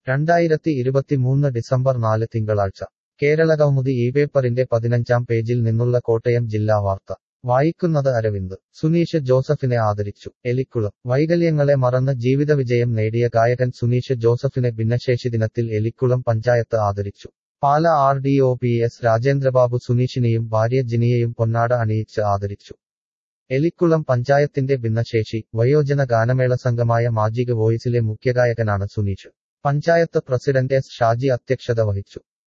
രണ്ടായിരത്തി ഇരുപത്തിമൂന്ന് ഡിസംബർ നാല് തിങ്കളാഴ്ച കേരള കൗമുദി ഈ പേപ്പറിന്റെ പതിനഞ്ചാം പേജിൽ നിന്നുള്ള കോട്ടയം ജില്ലാ വാർത്ത വായിക്കുന്നത് അരവിന്ദ് സുനീഷ് ജോസഫിനെ ആദരിച്ചു എലിക്കുളം വൈകല്യങ്ങളെ മറന്ന് ജീവിതവിജയം നേടിയ ഗായകൻ സുനീഷ് ജോസഫിനെ ഭിന്നശേഷി ദിനത്തിൽ എലിക്കുളം പഞ്ചായത്ത് ആദരിച്ചു Pala R D O P S Rajendrababu സുനീഷിനെയും ഭാര്യ ജിനിയെയും പൊന്നാട അണിയിച്ച് ആദരിച്ചു എലിക്കുളം പഞ്ചായത്തിന്റെ ഭിന്നശേഷി വയോജന ഗാനമേള സംഘമായ മാജിക് വോയിസിലെ മുഖ്യഗായകനാണ് സുനീഷ് പഞ്ചായത്ത് പ്രസിഡന്റ് എസ് ഷാജി അധ്യക്ഷത വഹിച്ചു